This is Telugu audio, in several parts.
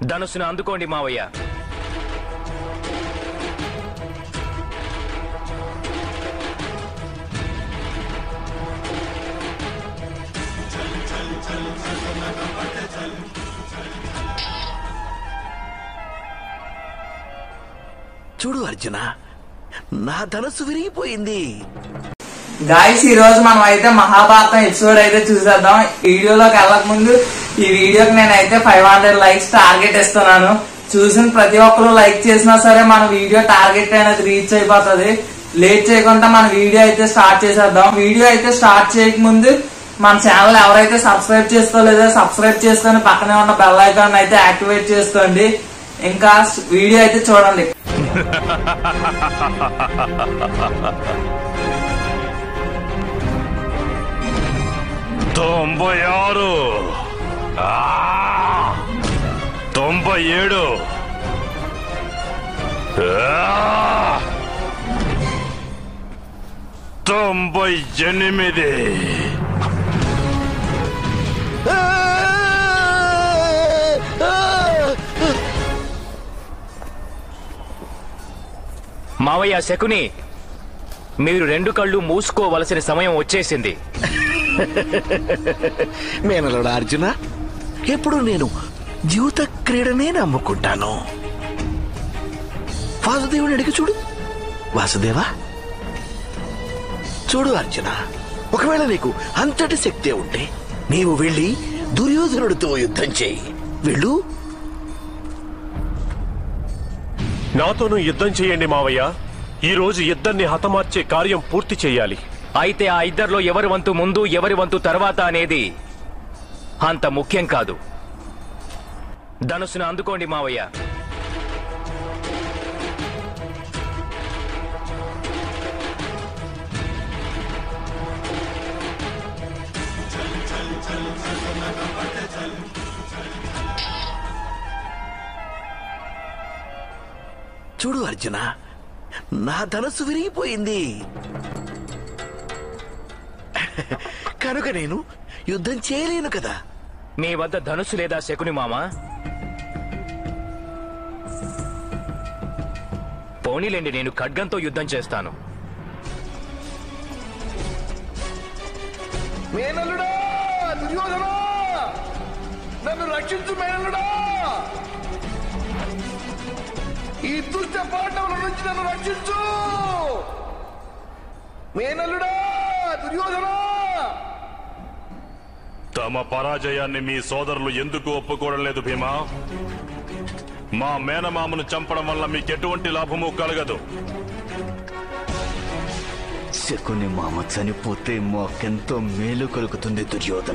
ధనుసును అందుకోండి మావయ్య చూడు అర్జున నా ధనస్సు విరిగిపోయింది గాయస్ ఈ రోజు మనం అయితే మహాభారతం ఎపిసోడ్ అయితే చూసేద్దాం ఈ వీడియోలోకి వెళ్ళక ముందు ఈ వీడియోకి నేనైతే ఫైవ్ హండ్రెడ్ లైక్స్ టార్గెట్ ఇస్తున్నాను చూసిన ప్రతి ఒక్కరు లైక్ చేసినా సరే మన వీడియో టార్గెట్ అనేది రీచ్ అయిపోతుంది లేట్ చేయకుండా మన వీడియో అయితే స్టార్ట్ చేసేద్దాం వీడియో అయితే స్టార్ట్ చేయక ముందు మన ఛానల్ ఎవరైతే సబ్స్క్రైబ్ చేసుకోలేదో సబ్స్క్రైబ్ చేసుకొని పక్కనే ఉన్న బెల్ ఐకాన్ అయితే యాక్టివేట్ చేసుకోండి ఇంకా వీడియో అయితే చూడండి తొంభై ఆరు ఆ! తొంభై ఏడు ఆ! తొంభై ఎనిమిది మావయ్య శకుని మీరు రెండు కళ్ళు మూసుకోవలసిన సమయం వచ్చేసింది మేనలుడు అర్జున ఎప్పుడు నేను జీవిత క్రీడనే నమ్ముకుంటాను వాసుదేవుని అడిగి చూడు వాసుదేవా చూడు అర్జున ఒకవేళ నీకు అంతటి శక్తి ఉంటే నీవు వెళ్ళి దుర్యోధనుడితో యుద్ధం చేయి వెళ్ళు నాతోనూ యుద్ధం చేయండి మావయ్య ఈ రోజు ఇద్దరిని హతమార్చే కార్యం పూర్తి చేయాలి అయితే ఆ ఇద్దరిలో ఎవరి వంతు ముందు ఎవరి వంతు తర్వాత అనేది అంత ముఖ్యం కాదు ధనుసును అందుకోండి మావయ్య చూడు అర్జున నా ధనస్సు విరిగిపోయింది కనుక నేను యుద్ధం చేయలేను కదా మీ వద్ద ధనుసు లేదా శకుని మామ పోనీలేండి నేను ఖడ్గంతో యుద్ధం చేస్తాను మేనల్లుడా దుర్యోధన నన్ను రక్షించు మేనల్లుడా ఈ దుష్ట పాండవుల నుంచి నన్ను రక్షించు మేనల్లుడా దుర్యోధన తమ పరాజయాన్ని మీ సోదరులు ఎందుకు ఒప్పుకోవడం లేదు భీమా మా మేనమామను చంపడం వల్ల మీకెటువంటి లాభము కలగదు శకుని మామ చనిపోతే మాకెంతో మేలు కలుగుతుంది దుర్యోధన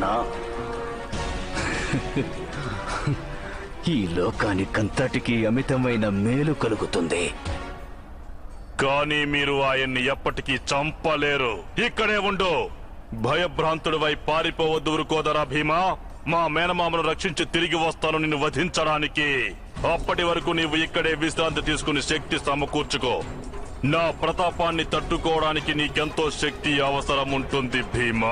ఈ లోకానికంతటికి అమితమైన మేలు కలుగుతుంది కానీ మీరు ఆయన్ని ఎప్పటికీ చంపలేరు ఇక్కడే ఉండు భయభ్రాంతుడివై పారిపోవద్దు ఊరుకోదరా భీమా మా మేనమామను రక్షించి తిరిగి వస్తాను నిన్ను వధించడానికి అప్పటి వరకు నీవు ఇక్కడే విశ్రాంతి తీసుకుని శక్తి సమకూర్చుకో నా ప్రతాపాన్ని తట్టుకోవడానికి నీకెంతో శక్తి అవసరం ఉంటుంది భీమా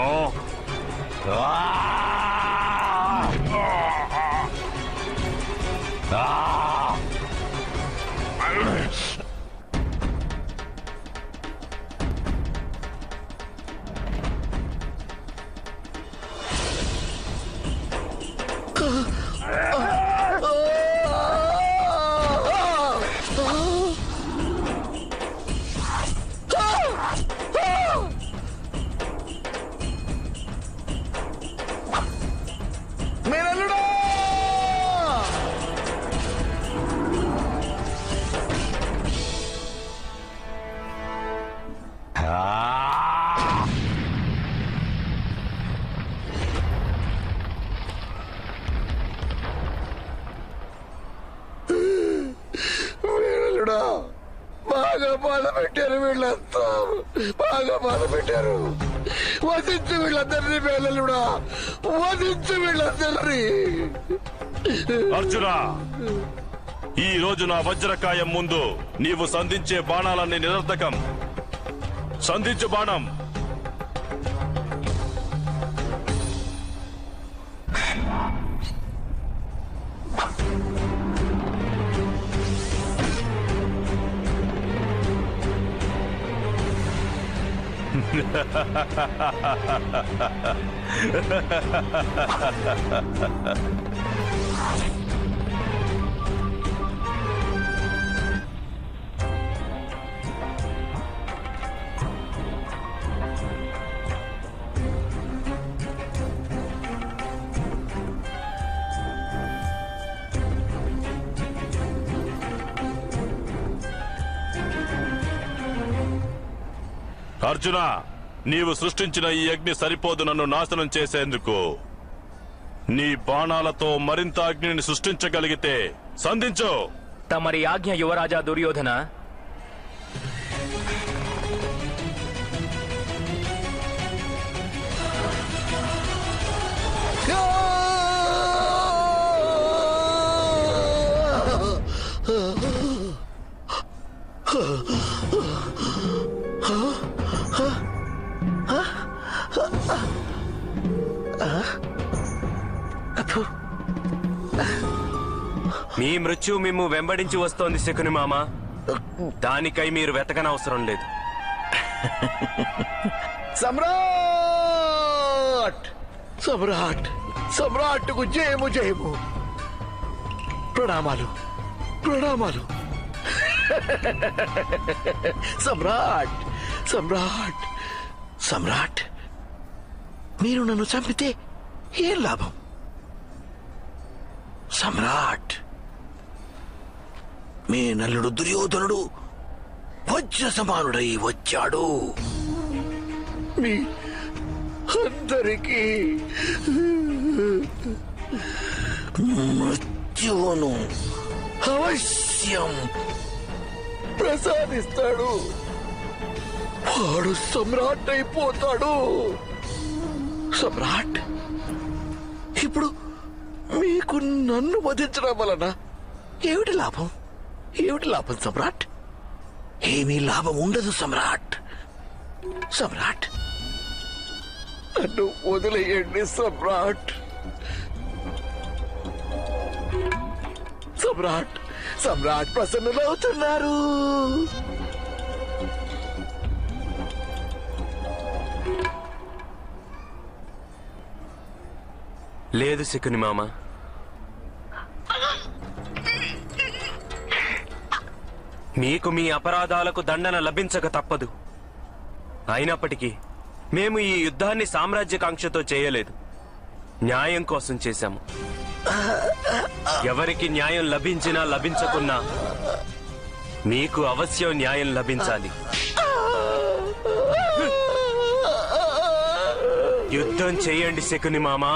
మేనల్లుడా మేనల్లుడా బాగా బాధ పెట్టారు వీళ్ళంతా బాగా బాధ పెట్టారు వధించు వీళ్ళందరినీ మేనల్లుడా వధించు వీళ్ళందరినీ అర్జున ఈ రోజు నా వజ్రకాయం ముందు నీవు సంధించే బాణాలన్నీ నిరర్ధకం సంధించు బాణం అర్జున నీవు సృష్టించిన ఈ అగ్ని సరిపోదు నన్ను నాశనం చేసేందుకు నీ బాణాలతో మరింత అగ్నిని సృష్టించగలిగితే సంధించు తమరి ఆజ్ఞ యువరాజా దుర్యోధన మీ మృత్యు మిమ్ము వెంబడించి వస్తోంది శకుని మామ దానికై మీరు వెతకనవసరం లేదు సమ్రాట్ సమ్రాట్ సమ్రాట్కు జయము జయము ప్రణామాలు ప్రణామాలు సమ్రాట్ సమ్రాట్ సమ్రాట్ మీరు నన్ను చంపితే ఏం లాభం సమ్రాట్ మీ నల్లుడు దుర్యోధనుడు వజ్ర సమానుడై వచ్చాడు మీ అందరికీ మృత్యువును అవశ్యం ప్రసాదిస్తాడు వాడు సమ్రాట్ అయిపోతాడు సమ్రాట్ ఇప్పుడు మీకు నన్ను వధించడం వలన ఏమిటి లాభం ఏమిటి లాభం సమ్రాట్ ఏమీ లాభం ఉండదు సమ్రాట్ సమ్రాట్ నన్ను వదిలేయండి సమ్రాట్ సమ్రాట్ సమ్రాట్ ప్రసన్నులవుతున్నారు లేదు శకుని మామ మీకు మీ అపరాధాలకు దండన లభించక తప్పదు అయినప్పటికీ మేము ఈ యుద్ధాన్ని సామ్రాజ్యకాంక్షతో చేయలేదు న్యాయం కోసం చేశాము ఎవరికి న్యాయం లభించినా లభించకున్నా మీకు అవశ్యం న్యాయం లభించాలి యుద్ధం చేయండి శకుని మామా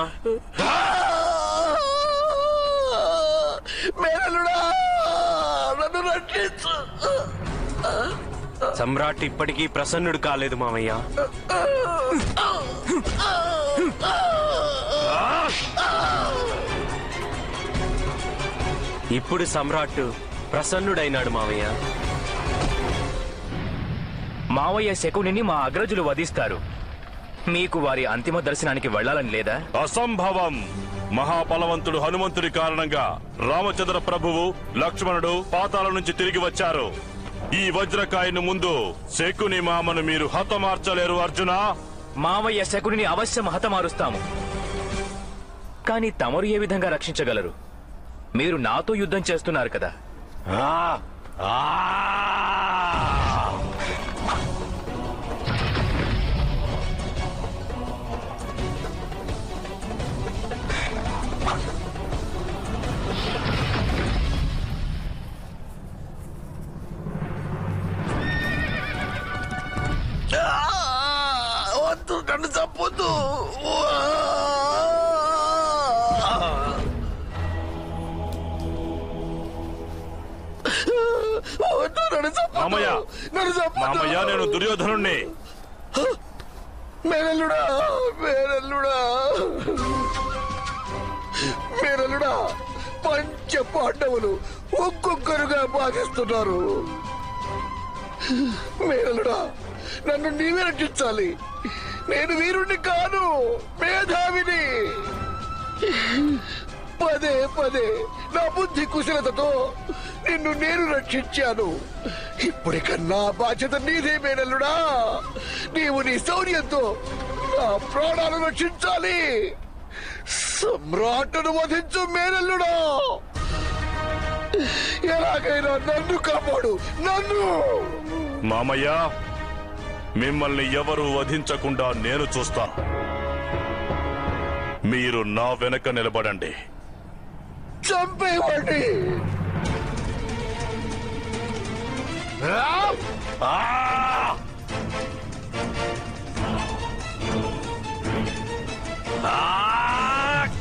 మేనలుడా నన్ను రక్షించు సమ్రాట్ ఇప్పటికీ ప్రసన్నుడు కాలేదు మామయ్య ఇప్పుడు సమ్రాట్ ప్రసన్నుడైనాడు మామయ్య మావయ్య శకునిని మా అగ్రజులు వధిస్తారు మీకు వారి అంతిమ దర్శనానికి వెళ్ళాలని లేదా అసంభవం మహాబలవంతుడు హనుమంతుడి కారణంగా రామచంద్ర ప్రభువు లక్ష్మణుడు పాతాల నుంచి తిరిగి వచ్చారు ఈ వజ్రకాయను ముందు శకుని మామను మీరు హతమార్చలేరు అర్జున మావయ్య శకునిని అవశ్యం హతమారుస్తాము కానీ తమరు ఏ విధంగా రక్షించగలరు మీరు నాతో యుద్ధం చేస్తున్నారు కదా వద్దు నన్ను చంపొద్దు వద్దు నన్ను చంపొద్దు మామయ్య నన్ను చంపొద్దు మామయ్య నేను దుర్యోధనుణ్ణి మేనల్లుడా మేనల్లుడా మేనల్లుడా పంచ పాండవులు ఒక్కొక్కరుగా భాగిస్తున్నారు మేనల్లుడా నన్ను నీవే రక్షించాలి నేను వీరుణ్ణి కాను మేధావిని పదే పదే నా బుద్ధి కుశలతతో నిన్ను నేను రక్షించాను ఇప్పటిక నా బాధ్యత నీదే మేనల్లుడా నీవు నీ శౌర్యంతో నా ప్రాణాలు రక్షించాలి సమ్రాట్టును వధించు మేనల్లుడా ఎలాగైనా నన్ను కాపాడు నన్ను మామయ్య మిమ్మల్ని ఎవరు వధించకుండా నేను చూస్తాను మీరు నా వెనక నిలబడండి చంపేవాడి ఆ! ఆ!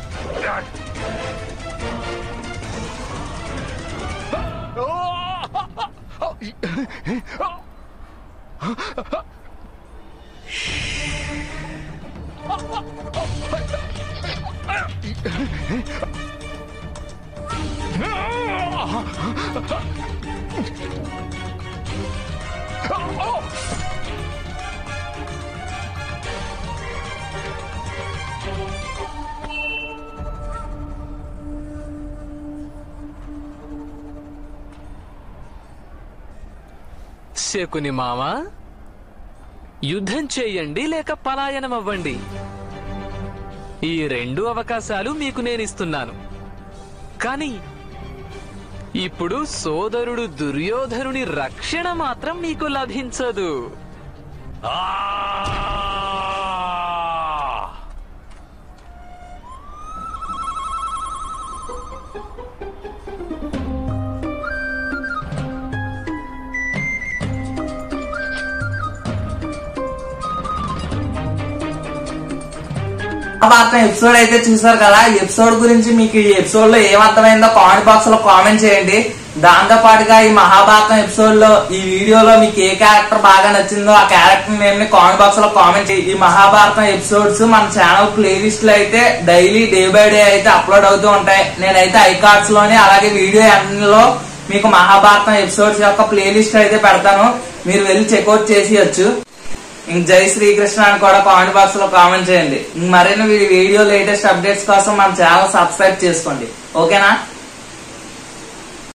శకుని మామ యుద్ధం చేయండి లేక పలాయనం అవ్వండి ఈ రెండు అవకాశాలు మీకు నేను ఇస్తున్నాను కానీ ఇప్పుడు సోదరుడు దుర్యోధనుని రక్షణ మాత్రం మీకు లభించదు ఆ! మహాభారతం ఎపిసోడ్ అయితే చూసారు కదా ఈ ఎపిసోడ్ గురించి మీకు ఈ ఎపిసోడ్ లో ఏమర్థమైందో కామెంట్ బాక్స్ లో కామెంట్ చేయండి దాంతో పాటుగా ఈ మహాభారతం ఎపిసోడ్ లో ఈ వీడియోలో మీకు ఏ క్యారెక్టర్ బాగా నచ్చిందో ఆ క్యారెక్టర్ నేమ్ ని కామెంట్ బాక్స్ లో కామెంట్ చేయండి ఈ మహాభారతం ఎపిసోడ్స్ మన ఛానల్ ప్లేలిస్ట్ లో అయితే డైలీ డే బై డే అయితే అప్లోడ్ అవుతూ ఉంటాయి నేనైతే ఐకార్డ్స్ లోని అలాగే వీడియో లో మీకు మహాభారతం ఎపిసోడ్స్ యొక్క ప్లేలిస్ట్ అయితే పెడతాను మీరు వెళ్ళి చెక్అవుట్ చేసేయచ్చు ఇంక జై శ్రీకృష్ణ అని కూడా కామెంట్ బాక్స్ లో కామెంట్ చేయండి ఇంక మరిన్ని వీడియో లేటెస్ట్ అప్డేట్స్ కోసం మన ఛానల్ సబ్స్క్రైబ్ చేసుకోండి ఓకేనా